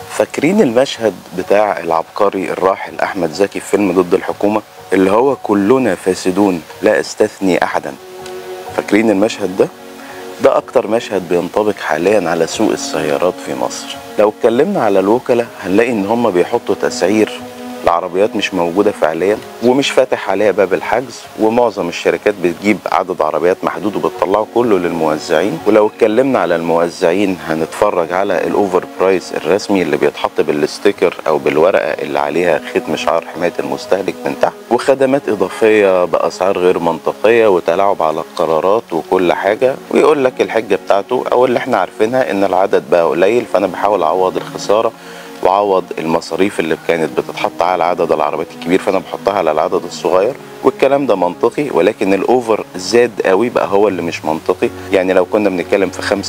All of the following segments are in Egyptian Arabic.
فاكرين المشهد بتاع العبقري الراحل احمد زكي في فيلم ضد الحكومه اللي هو كلنا فاسدون لا استثني احدا فاكرين المشهد ده ده اكتر مشهد بينطبق حاليا على سوق السيارات في مصر لو اتكلمنا على الوكلاء هنلاقي ان هم بيحطوا تسعير العربيات مش موجودة فعليا ومش فاتح عليها باب الحجز ومعظم الشركات بتجيب عدد عربيات محدود وبتطلعه كله للموزعين ولو اتكلمنا على الموزعين هنتفرج على الاوفر برايس الرسمي اللي بيتحط بالستيكر او بالورقة اللي عليها ختم شعار حماية المستهلك من تحت وخدمات اضافية باسعار غير منطقية وتلاعب على القرارات وكل حاجة ويقول لك الحجة بتاعته او اللي احنا عارفينها ان العدد بقى قليل فانا بحاول اعوض الخسارة وعوض المصاريف اللي كانت بتتحط على عدد العربيات الكبير فانا بحطها على العدد الصغير والكلام ده منطقي ولكن الاوفر زاد قوي بقى هو اللي مش منطقي يعني لو كنا بنتكلم في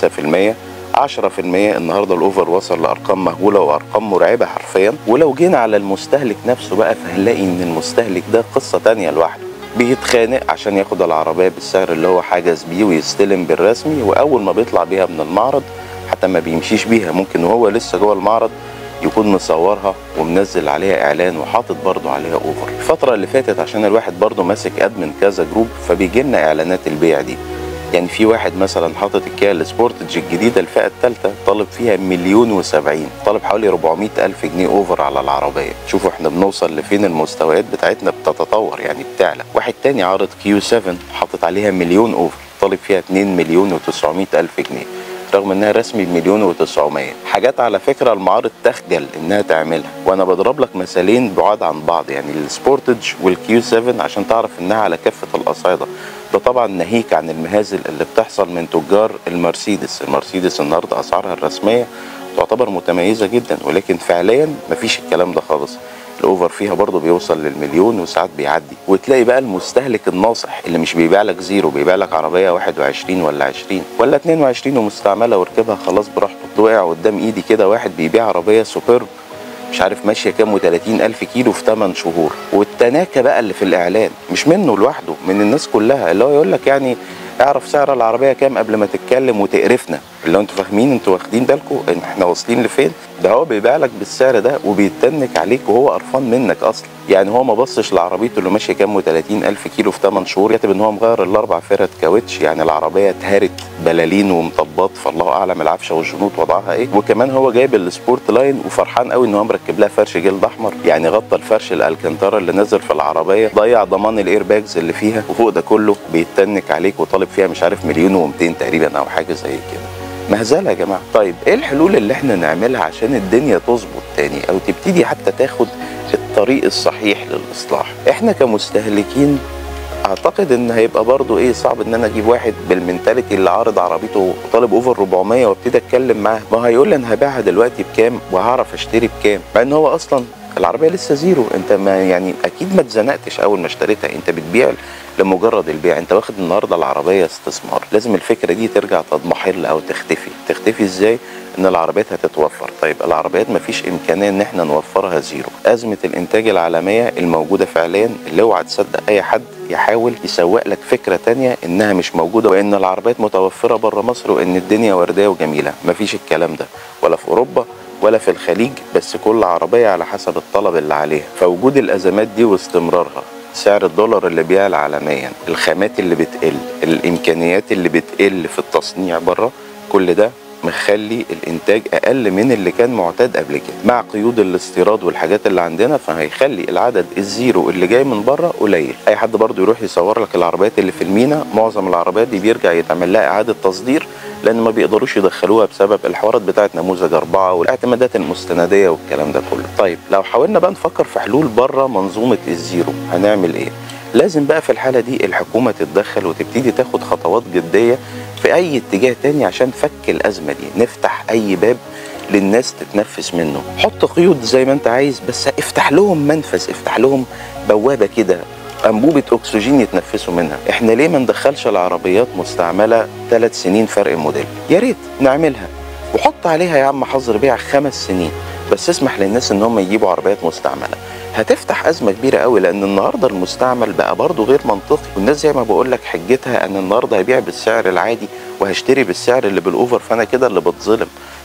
5% 10% النهارده الاوفر وصل لارقام مهوله وارقام مرعبه حرفيا ولو جينا على المستهلك نفسه بقى فهنلاقي ان المستهلك ده قصه تانية لوحده بيتخانق عشان ياخد العربيه بالسعر اللي هو حجز بيه ويستلم بالرسمي واول ما بيطلع بيها من المعرض حتى ما بيمشيش بيها ممكن وهو لسه جوه المعرض يكون مصورها ومنزل عليها اعلان وحاطط برضه عليها اوفر الفتره اللي فاتت عشان الواحد برضه ماسك ادمن كذا جروب فبيجي لنا اعلانات البيع دي يعني في واحد مثلا حاطط الكيا السبورتج الجديده الفئه الثالثه طالب فيها مليون وسبعين طالب حوالي 400 الف جنيه اوفر على العربيه شوفوا احنا بنوصل لفين المستويات بتاعتنا بتتطور يعني بتعلى واحد تاني عارض كيو 7 حاطط عليها مليون اوفر طالب فيها 2 مليون و900 الف جنيه رغم انها رسمي بمليون و900 حاجات على فكره المعارض تخجل انها تعملها وانا بضرب لك مثالين بعاد عن بعض يعني السبورتج والكيو 7 عشان تعرف انها على كافه الاصعده ده طبعا ناهيك عن المهازل اللي بتحصل من تجار المرسيدس المرسيدس النهارده اسعارها الرسميه تعتبر متميزه جدا ولكن فعليا مفيش الكلام ده خالص الاوفر فيها برضه بيوصل للمليون وساعات بيعدي وتلاقي بقى المستهلك الناصح اللي مش بيبيع لك زيرو بيبيع لك عربيه 21 ولا 20 ولا 22 ومستعمله وركبها خلاص براحته وقع قدام ايدي كده واحد بيبيع عربيه سوبرب مش عارف ماشيه كام و30 الف كيلو في 8 شهور والتناكه بقى اللي في الاعلان مش منه لوحده من الناس كلها اللي هو يقول لك يعني اعرف سعر العربيه كام قبل ما تتكلم وتقرفنا اللي هو انتوا فاهمين انتوا واخدين بالكم ان احنا واصلين لفين ده هو بيبيع لك بالسعر ده وبيتنك عليك وهو قرفان منك اصلا يعني هو ما بصش لعربيته اللي ماشيه كام و30 الف كيلو في 8 شهور كاتب ان هو مغير الاربع فرد كاوتش يعني العربيه اتهرت بلالين ومطبات فالله اعلم العفشه والجنوط وضعها ايه وكمان هو جايب السبورت لاين وفرحان قوي ان هو مركب لها فرش جلد احمر يعني غطى الفرش الالكنتارا اللي نزل في العربيه ضيع ضمان الاير باجز اللي فيها وفوق ده كله بيتنك عليك وطالب فيها مش عارف مليون و200 تقريبا او حاجه زي كده مهزله يا جماعه طيب ايه الحلول اللي احنا نعملها عشان الدنيا تظبط تاني او تبتدي حتى تاخد الطريق الصحيح للاصلاح احنا كمستهلكين اعتقد ان هيبقى برضو ايه صعب ان انا اجيب واحد بالمنتاليتي اللي عارض عربيته وطالب اوفر 400 وابتدي اتكلم معاه ما هيقول لي انا هبيعها دلوقتي بكام وهعرف اشتري بكام مع ان هو اصلا العربيه لسه زيرو انت ما يعني اكيد ما اتزنقتش اول ما اشتريتها انت بتبيع لمجرد البيع انت واخد النهارده العربيه استثمار لازم الفكره دي ترجع تضمحل او تختفي تختفي ازاي ان العربيات هتتوفر طيب العربيات ما فيش امكانيه ان احنا نوفرها زيرو ازمه الانتاج العالميه الموجوده فعليا اللي اوعى تصدق اي حد يحاول يسوق لك فكره تانية انها مش موجوده وان العربيات متوفره بره مصر وان الدنيا ورديه وجميله مفيش الكلام ده ولا في اوروبا ولا في الخليج بس كل عربيه على حسب الطلب اللي عليها فوجود الازمات دي واستمرارها سعر الدولار اللي بيعلى عالميا الخامات اللي بتقل الامكانيات اللي بتقل في التصنيع بره كل ده مخلي الانتاج اقل من اللي كان معتاد قبل كده مع قيود الاستيراد والحاجات اللي عندنا فهيخلي العدد الزيرو اللي جاي من بره قليل اي حد برضو يروح يصور لك العربيات اللي في المينا معظم العربيات دي بيرجع يتعمل لها اعاده تصدير لان ما بيقدروش يدخلوها بسبب الحوارات بتاعه نموذج أربعة والاعتمادات المستنديه والكلام ده كله طيب لو حاولنا بقى نفكر في حلول بره منظومه الزيرو هنعمل ايه لازم بقى في الحاله دي الحكومه تتدخل وتبتدي تاخد خطوات جديه في اي اتجاه تاني عشان فك الازمه دي نفتح اي باب للناس تتنفس منه حط قيود زي ما انت عايز بس افتح لهم منفذ افتح لهم بوابه كده انبوبه اكسجين يتنفسوا منها احنا ليه ما ندخلش العربيات مستعمله ثلاث سنين فرق موديل يا ريت نعملها وحط عليها يا عم حظر بيع خمس سنين بس اسمح للناس ان هم يجيبوا عربيات مستعمله هتفتح ازمه كبيره قوي لان النهارده المستعمل بقى برضه غير منطقي والناس زي ما بقول لك حجتها ان النهارده هبيع بالسعر العادي وهشتري بالسعر اللي بالاوفر فانا كده اللي بتظلم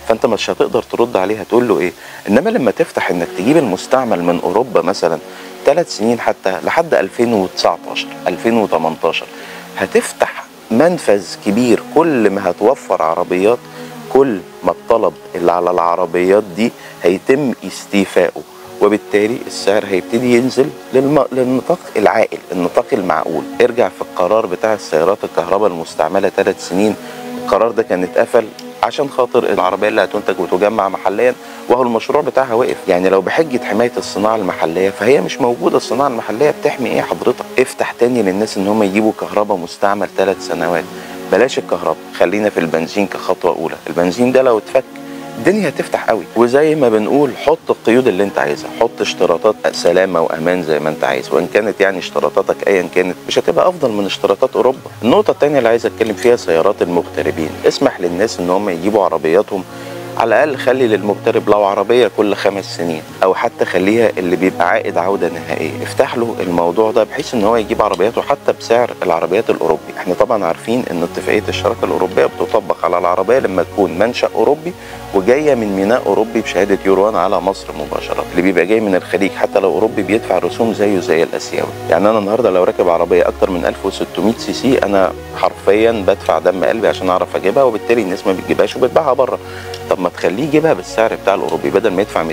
فانت مش هتقدر ترد عليه هتقول له ايه انما لما تفتح انك تجيب المستعمل من اوروبا مثلا ثلاث سنين حتى لحد 2019 2018 هتفتح منفذ كبير كل ما هتوفر عربيات كل ما الطلب اللي على العربيات دي هيتم استيفائه وبالتالي السعر هيبتدي ينزل للم... للنطاق العاقل النطاق المعقول ارجع في القرار بتاع السيارات الكهرباء المستعملة ثلاث سنين القرار ده كان اتقفل عشان خاطر العربية اللي هتنتج وتجمع محليا وهو المشروع بتاعها وقف يعني لو بحجة حماية الصناعة المحلية فهي مش موجودة الصناعة المحلية بتحمي ايه حضرتك افتح تاني للناس ان هم يجيبوا كهرباء مستعمل ثلاث سنوات بلاش الكهرباء خلينا في البنزين كخطوة أولى البنزين ده لو اتفك الدنيا هتفتح قوي وزي ما بنقول حط القيود اللي انت عايزها حط اشتراطات سلامه وامان زي ما انت عايز وان كانت يعني اشتراطاتك ايا كانت مش هتبقى افضل من اشتراطات اوروبا النقطه الثانيه اللي عايز اتكلم فيها سيارات المغتربين اسمح للناس ان هم يجيبوا عربياتهم على الاقل خلي للمغترب لو عربيه كل خمس سنين او حتى خليها اللي بيبقى عائد عوده نهائيه افتح له الموضوع ده بحيث ان هو يجيب عربياته حتى بسعر العربيات الاوروبي احنا طبعا عارفين ان اتفاقيه الشراكه الاوروبيه بتطبق على العربيه لما تكون منشا اوروبي وجايه من ميناء اوروبي بشهاده يوروان على مصر مباشره اللي بيبقى جاي من الخليج حتى لو اوروبي بيدفع رسوم زيه زي الاسيوي يعني انا النهارده لو راكب عربيه اكتر من 1600 سي سي انا حرفيا بدفع دم قلبي عشان اعرف اجيبها وبالتالي الناس ما بتجيبهاش وبتباعها بره طب ما تخليه يجيبها بالسعر بتاع الاوروبي بدل ما يدفع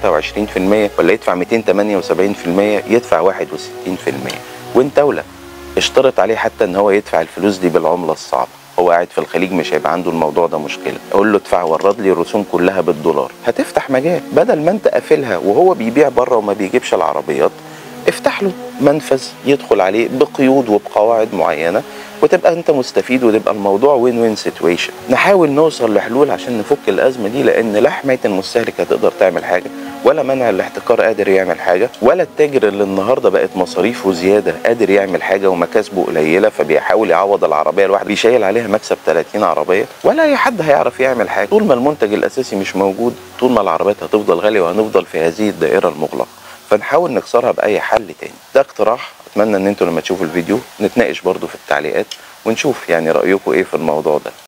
223% ولا يدفع 278% يدفع 61% وانت اولى اشترط عليه حتى ان هو يدفع الفلوس دي بالعمله الصعبه هو قاعد في الخليج مش هيبقى عنده الموضوع ده مشكله اقول له ادفع ورد لي الرسوم كلها بالدولار هتفتح مجال بدل ما انت قافلها وهو بيبيع بره وما بيجيبش العربيات افتح له منفذ يدخل عليه بقيود وبقواعد معينه وتبقى انت مستفيد وتبقى الموضوع وين وين سيتويشن نحاول نوصل لحلول عشان نفك الازمه دي لان لا حمايه المستهلك هتقدر تعمل حاجه ولا منع الاحتكار قادر يعمل حاجه ولا التاجر اللي النهارده بقت مصاريفه زياده قادر يعمل حاجه ومكاسبه قليله فبيحاول يعوض العربيه الواحده بيشيل عليها مكسب 30 عربيه ولا اي حد هيعرف يعمل حاجه طول ما المنتج الاساسي مش موجود طول ما العربيات هتفضل غاليه وهنفضل في هذه الدائره المغلقه فنحاول نكسرها باي حل تاني ده اقتراح اتمنى ان انتوا لما تشوفوا الفيديو نتناقش برضو في التعليقات ونشوف يعني رايكم ايه في الموضوع ده